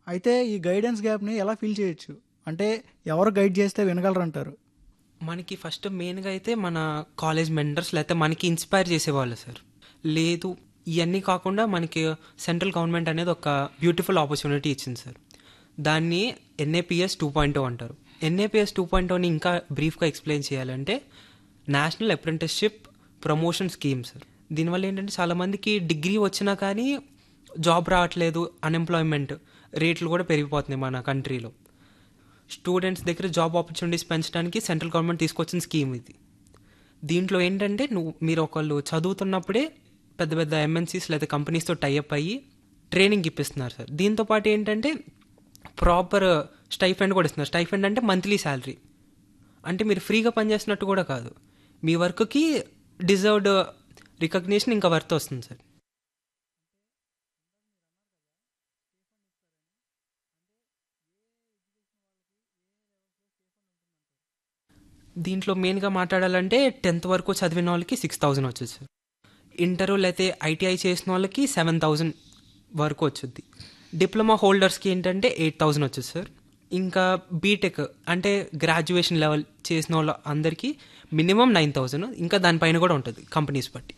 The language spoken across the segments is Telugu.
అయితే ఈ గైడెన్స్ గ్యాప్ని ఎలా ఫిల్ చేయొచ్చు అంటే ఎవరు గైడ్ చేస్తే వినగలరంటారు మనకి ఫస్ట్ మెయిన్గా అయితే మన కాలేజ్ మెంటర్స్ లేకపోతే మనకి ఇన్స్పైర్ చేసేవాళ్ళు సార్ లేదు ఇవన్నీ కాకుండా మనకి సెంట్రల్ గవర్నమెంట్ అనేది ఒక బ్యూటిఫుల్ ఆపర్చునిటీ ఇచ్చింది సార్ దాన్ని ఎన్ఏపిఎస్ టూ పాయింట్ అంటారు ఎన్ఏపిఎస్ టూ పాయింట్ ఇంకా బ్రీఫ్గా ఎక్స్ప్లెయిన్ చేయాలంటే national apprenticeship promotion scheme sir దీనివల్ల ఏంటంటే చాలామందికి డిగ్రీ వచ్చినా కానీ జాబ్ రావట్లేదు అన్ఎంప్లాయ్మెంట్ రేట్లు కూడా పెరిగిపోతున్నాయి మన కంట్రీలో స్టూడెంట్స్ దగ్గర జాబ్ ఆపర్చునిటీస్ పెంచడానికి సెంట్రల్ గవర్నమెంట్ తీసుకొచ్చిన స్కీమ్ ఇది దీంట్లో ఏంటంటే నువ్వు మీరు ఒకళ్ళు చదువుతున్నప్పుడే పెద్ద పెద్ద ఎంఎన్సీస్ లేదా కంపెనీస్తో టైఅప్ అయ్యి ట్రైనింగ్ ఇప్పిస్తున్నారు సార్ దీంతో పాటు ఏంటంటే ప్రాపర్ స్టైఫండ్ కూడా ఇస్తున్నారు స్టైఫండ్ అంటే మంత్లీ శాలరీ అంటే మీరు ఫ్రీగా పనిచేస్తున్నట్టు కూడా కాదు మీ వర్క్కి డిజర్వ్డ్ రికగ్నిషన్ ఇంకా వర్త్ వస్తుంది సార్ దీంట్లో మెయిన్గా మాట్లాడాలంటే టెన్త్ వరకు చదివిన వాళ్ళకి సిక్స్ థౌజండ్ వచ్చేది సార్ ఇంటర్ లేకపోతే ఐటీఐ చేసిన వాళ్ళకి సెవెన్ థౌజండ్ వరకు వచ్చుద్ది డిప్లొమా హోల్డర్స్కి ఏంటంటే ఎయిట్ థౌజండ్ వచ్చేది సార్ ఇంకా బీటెక్ అంటే గ్రాడ్యుయేషన్ లెవెల్ చేసిన వాళ్ళ అందరికీ మినిమం నైన్ థౌజండ్ ఇంకా దానిపైన కూడా ఉంటుంది కంపెనీస్ బట్టి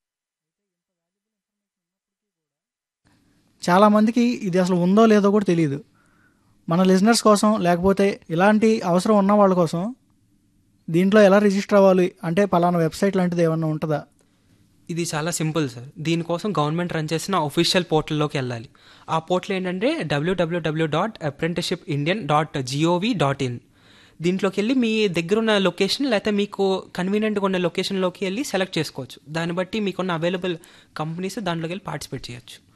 చాలామందికి ఇది అసలు ఉందో లేదో కూడా తెలియదు మన లిజనర్స్ కోసం లేకపోతే ఇలాంటి అవసరం ఉన్న వాళ్ళ కోసం దీంట్లో ఎలా రిజిస్టర్ అవ్వాలి అంటే పలానా వెబ్సైట్ లాంటిది ఏమన్నా ఉంటుందా ఇది చాలా సింపుల్ సార్ దీనికోసం గవర్నమెంట్ రన్ చేసిన ఒఫీషియల్ పోర్టల్లోకి వెళ్ళాలి ఆ పోర్టల్ ఏంటంటే W W W dot apprenticeship Indian dot GOV dot in దీంట్లోకి వెళ్ళి మీ దగ్గర ఉన్న లొకేషన్ లేకపోతే మీకు కన్వీనియంట్గా ఉన్న లొకేషన్లోకి వెళ్ళి సెలెక్ట్ చేసుకోవచ్చు దాన్ని బట్టి మీకున్న అవైలబుల్ కంపెనీస్ దాంట్లోకి వెళ్ళి పార్టిసిపేట్ చేయొచ్చు